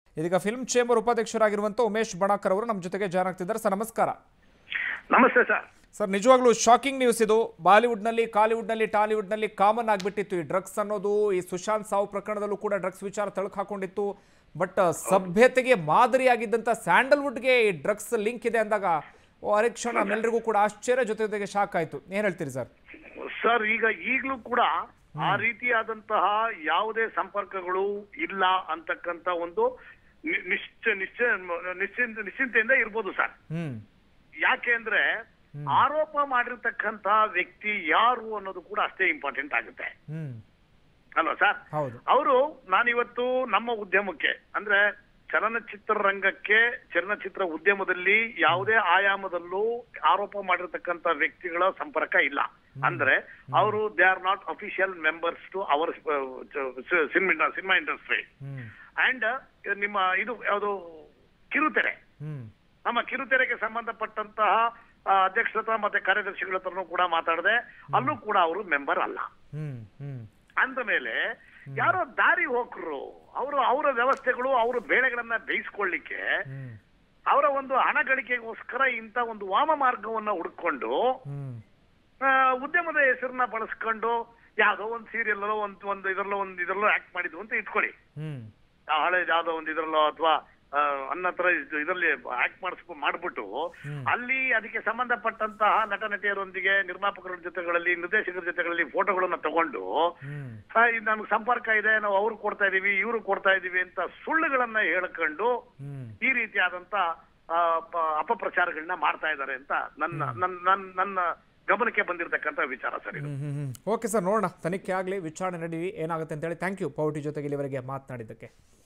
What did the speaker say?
ಇದೀಗ film chamber ಉಪಾಧ್ಯಕ್ಷರಾಗಿರುವಂಥ ಉಮೇಶ್ ಬಣಾಕರ್ ಅವರು ನಮ್ಮ ಜೊತೆಗೆ ಜಾಯ್ನ್ ಆಗ್ತಿದ್ದಾರೆ ಸರ್ ನಮಸ್ಕಾರ ನಮಸ್ತೆ ಸರ್ ಸರ್ ನಿಜವಾಗ್ಲೂ ಶಾಕಿಂಗ್ ನ್ಯೂಸ್ ಇದು ಬಾಲಿವುಡ್ನಲ್ಲಿ ಕಾಲಿವುಡ್ನಲ್ಲಿ ಟಾಲಿವುಡ್ನಲ್ಲಿ ಕಾಮನ್ ಆಗಿಬಿಟ್ಟಿತ್ತು ಈ ಡ್ರಗ್ಸ್ ಅನ್ನೋದು ಈ ಸುಶಾಂತ್ ಸಾವು ಪ್ರಕರಣದಲ್ಲೂ ಕೂಡ ಡ್ರಗ್ಸ್ ವಿಚಾರ ತಳಕು ಹಾಕೊಂಡಿತ್ತು ಬಟ್ ಸಭ್ಯತೆಗೆ ಮಾದರಿಯಾಗಿದ್ದಂಥ ಸ್ಯಾಂಡಲ್ವುಡ್ಗೆ ಈ ಡ್ರಗ್ಸ್ ಲಿಂಕ್ ಇದೆ ಅಂದಾಗ ಓ ಅರೆ ಕ್ಷಣ ನಮ್ಮೆಲ್ಲರಿಗೂ ಕೂಡ ಆಶ್ಚರ್ಯ ಜೊತೆ ಜೊತೆಗೆ ಶಾಕ್ ಆಯಿತು ಏನು ಹೇಳ್ತೀರಿ ಸರ್ ಸರ್ ಈಗ ಈಗಲೂ ಕೂಡ ಆ ರೀತಿಯಾದಂತಹ ಯಾವುದೇ ಸಂಪರ್ಕಗಳು ಇಲ್ಲ ಅಂತಕ್ಕಂತ ಒಂದು ನಿ- ನಿಶ್ಚ ನಿಶ್ಚ ನಿಶ್ಚಿಂತ ನಿಶ್ಚಿಂತೆಯಿಂದ ಇರ್ಬೋದು ಸರ್ ಹ್ಮ್ ಯಾಕೆ ಅಂದ್ರೆ ಆರೋಪ ಮಾಡಿರ್ತಕ್ಕಂತ ವ್ಯಕ್ತಿ ಯಾರು ಅನ್ನೋದು ಕೂಡ ಅಷ್ಟೇ ಇಂಪಾರ್ಟೆಂಟ್ ಆಗುತ್ತೆ ಹ್ಮ್ ಅಲ್ವಾ ಸರ್ ಹೌದು ಅವರು ನಾನಿವತ್ತು ನಮ್ಮ ಉದ್ಯಮಕ್ಕೆ ಅಂದ್ರೆ ಚಲನಚಿತ್ರ ರಂಗಕ್ಕೆ ಚಲನಚಿತ್ರ ಉದ್ಯಮದಲ್ಲಿ ಯಾವುದೇ ಆಯಾಮದಲ್ಲೂ ಆರೋಪ ಮಾಡಿರ್ತಕ್ಕಂತ ವ್ಯಕ್ತಿಗಳ ಸಂಪರ್ಕ ಇಲ್ಲ ಅಂದ್ರೆ ಅವರು they are not official members to our cinema cinema industry hmm and ನಿಮ್ಮ ಇದು ಯಾವುದು ಕಿರುತೆರೆ ಹ್ಮ್ ನಮ್ಮ ಕಿರುತೆರೆಗೆ ಸಂಬಂಧಪಟ್ಟಂತಹ ಆ, ಅಧ್ಯಕ್ಷತಾ ಮತ್ತೆ ಕಾರ್ಯದರ್ಶಿಗಳ ಹತ್ರನೂ ಕೂಡ ಮಾತಾಡದೆ ಅಲ್ಲೂ ಕೂಡ ಅವರು ಮೆಂಬರ್ ಅಲ್ಲ ಹ್ಮ್ ಹ್ಮ್ ಅಂದ ಮೇಲೆ ಯಾರೋ ದಾರಿ ಹೋಕ್ರು ಅವರು ಅವರ ವ್ಯವಸ್ಥೆಗಳು ಅವರ ಬೇಳೆಗಳನ್ನ ಬೇಯಿಸ್ಕೊಳ್ಳಿಕ್ಕೆ ಹ್ಮ್ ಅವರ ಒಂದು ಹಣ ಗಳಿಕೆಗೋಸ್ಕರ ಇಂಥ ಒಂದು ವಾಮ ಮಾರ್ಗವನ್ನ ಹುಡ್ಕೊಂಡು ಹ್ಮ್ ಆ, ಉದ್ಯಮದ ಹೆಸರನ್ನ ಬಳಸ್ಕೊಂಡು ಯಾವ್ದೋ ಒಂದು ಸೀರಿಯಲ್ ಒಂದು ಒಂದು ಇದರಲ್ಲೋ ಒಂದು ಇದರಲ್ಲೋ ಆಕ್ಟ್ ಮಾಡಿದ್ವು ಅಂತ ಇಟ್ಕೊಳ್ಳಿ ಹ್ಮ್ ಆ ಹಳೆ ಯಾವ್ದೋ ಒಂದು ಇದರಲ್ಲೋ ಅಥವಾ ಅನ್ನ ತರ ಇದರಲ್ಲಿ ಆಕ್ಟ್ ಮಾಡಿಸ್ ಮಾಡ್ಬಿಟ್ಟು ಅಲ್ಲಿ ಅದಕ್ಕೆ ಸಂಬಂಧಪಟ್ಟಂತಹ ನಟ ನಟಿಯರೊಂದಿಗೆ ನಿರ್ಮಾಪಕರ ಜೊತೆಗಳಲ್ಲಿ ನಿರ್ದೇಶಕರ ಜೊತೆಗಳಲ್ಲಿ ಫೋಟೋಗಳನ್ನ ತಗೊಂಡು ಹ್ಮ್ ಆ, ಇದು ನಮ್ಗೆ ಸಂಪರ್ಕ ಇದೆ ನಾವು ಅವ್ರು ಕೊಡ್ತಾ ಇದೀವಿ ಇವ್ರು ಕೊಡ್ತಾ ಇದೀವಿ ಅಂತ ಸುಳ್ಳುಗಳನ್ನ ಹೇಳ್ಕೊಂಡು ಹ್ಮ್ ಈ ರೀತಿಯಾದಂತ ಆ, ಪ- ಅಪಪ್ರಚಾರಗಳನ್ನ ಮಾಡ್ತಾ ಇದ್ದಾರೆ ಅಂತ ನನ್ನ ನನ್ನ ನನ್ನ ನನ್ನ ಗಮನಕ್ಕೆ ಬಂದಿರತಕ್ಕಂತ ವಿಚಾರ ಸರ್ ಇದು ಹ್ಮ್ ಹ್ಮ್ ಹ್ಮ್ ಓಕೆ ಸರ್ ನೋಡೋಣ ತನಿಖೆ ಆಗಲಿ ವಿಚಾರಣೆ ನಡೀಲಿ ಏನಾಗುತ್ತೆ ಅಂತೇಳಿ ಥ್ಯಾಂಕ್ ಯು ಪೌಟಿ ಜೊತೆಗೆ ಇಲ್ಲಿವರೆಗೆ ಮಾತನಾಡಿದ್ದಕ್ಕೆ